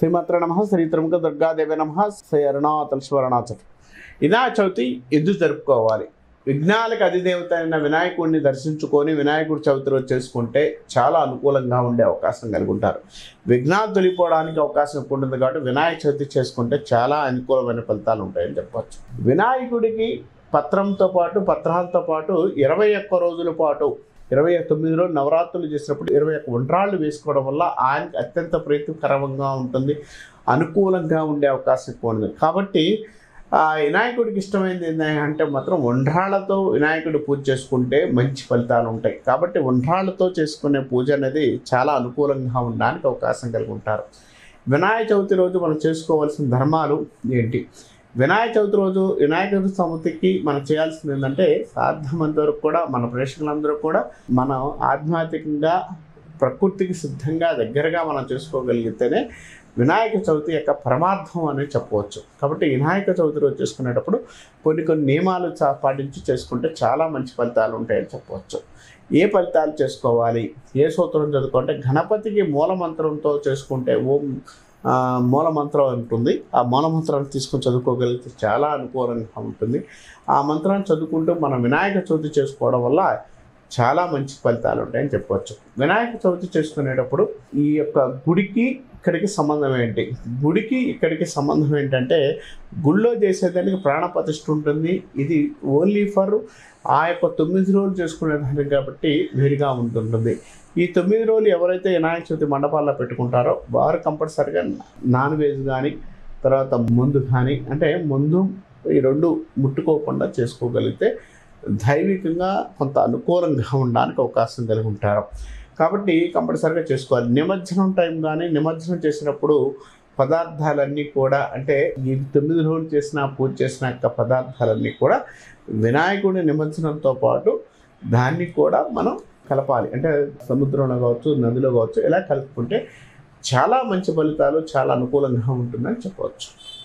శ్రీమాత్ర నమ శ్రీ త్రిముఖ దుర్గాదేవి నమ శ్రీ అరుణాచల వినాయక చవితి ఎందుకు జరుపుకోవాలి విఘ్నాలకు అధిదేవత అయిన వినాయకుడిని దర్శించుకొని వినాయకుడి చవితి రోజు చేసుకుంటే చాలా అనుకూలంగా ఉండే అవకాశం కలిగి ఉంటారు విఘ్నాలు తొలిపోవడానికి అవకాశం ఎక్కువ ఉంటుంది కాబట్టి వినాయక చవితి చేసుకుంటే చాలా అనుకూలమైన ఫలితాలు ఉంటాయని చెప్పవచ్చు వినాయకుడికి పత్రంతో పాటు పత్రాలతో పాటు ఇరవై ఒక్క రోజుల పాటు ఇరవై తొమ్మిది రోజులు నవరాత్రులు చేసినప్పుడు ఇరవై ఒక్క ఒంట్రాళ్ళు వేసుకోవడం వల్ల ఆయనకి అత్యంత ప్రీతికరంగా ఉంటుంది అనుకూలంగా ఉండే అవకాశం ఎక్కువ ఉంది కాబట్టి ఆ వినాయకుడికి ఇష్టమైనది ఏంటంటే మాత్రం ఒండ్రాళ్ళతో వినాయకుడి పూజ చేసుకుంటే మంచి ఫలితాలు ఉంటాయి కాబట్టి ఒండ్రాళ్ళతో చేసుకునే పూజ అనేది చాలా అనుకూలంగా ఉండడానికి అవకాశం కలిగి ఉంటారు వినాయక చవితి రోజు మనం చేసుకోవాల్సిన ధర్మాలు ఏంటి వినాయక చవితి రోజు వినాయక చవితికి మనం చేయాల్సింది ఏంటంటే సాధ్యమంత వరకు కూడా మన ప్రేక్షకులందరూ కూడా మనం ఆధ్యాత్మికంగా ప్రకృతికి సిద్ధంగా దగ్గరగా మనం చేసుకోగలిగితేనే వినాయక చవితి యొక్క పరమార్థం అని చెప్పవచ్చు కాబట్టి వినాయక చవితి రోజు చేసుకునేటప్పుడు కొన్ని కొన్ని నియమాలు చా- పాటించి చేసుకుంటే చాలా మంచి ఫలితాలు ఉంటాయని చెప్పవచ్చు ఏ ఫలితాలు చేసుకోవాలి ఏ సూత్రం చదువుకుంటే గణపతికి మూలమంత్రంతో చేసుకుంటే ఓం ఆ, మూలమంత్రం ఉంటుంది ఆ మూలమంత్రాన్ని తీసుకొని చదువుకోగలిగితే చాలా అనుకూలంగా ఉంటుంది ఆ మంత్రాన్ని చదువుకుంటూ మనం వినాయక చవితి చేసుకోవడం వల్ల చాలా మంచి ఫలితాలు ఉంటాయని చెప్పవచ్చు వినాయక చవితి చేసుకునేటప్పుడు ఈ యొక్క గుడికి ఇక్కడికి సంబంధం ఏంటి గుడికి ఇక్కడికి సంబంధం ఏంటంటే గుళ్ళో చేసేదానికి ప్రాణప్రతిష్ఠ ఉంటుంది ఇది ఓన్లీ ఫర్ ఆ యొక్క తొమ్మిది రోజులు చేసుకునేదానికి కాబట్టి వేరుగా ఉంటుంటుంది ఈ తొమ్మిది రోజులు ఎవరైతే వినాయక చవితి మండపాల్లో పెట్టుకుంటారో వారు కంపల్సరిగా నాన్ వెజ్ కానీ తర్వాత ముందు కానీ అంటే ముందు ఈ రెండు ముట్టుకోకుండా చేసుకోగలిగితే దైవికంగా కొంత అనుకూలంగా ఉండడానికి అవకాశం కలిగి ఉంటారు కాబట్టి కంపల్సరిగా చేసుకోవాలి నిమజ్జనం టైం కానీ నిమజ్జనం చేసినప్పుడు పదార్థాలన్నీ కూడా అంటే ఈ తొమ్మిది రోజులు చేసిన పూజ చేసిన యొక్క పదార్థాలన్నీ కూడా వినాయకుడి నిమజ్జనంతో పాటు దాన్ని కూడా మనం కలపాలి అంటే సముద్రంలో కావచ్చు నదిలో కావచ్చు ఇలా కలుపుకుంటే చాలా మంచి ఫలితాలు చాలా అనుకూలంగా ఉంటుందని చెప్పవచ్చు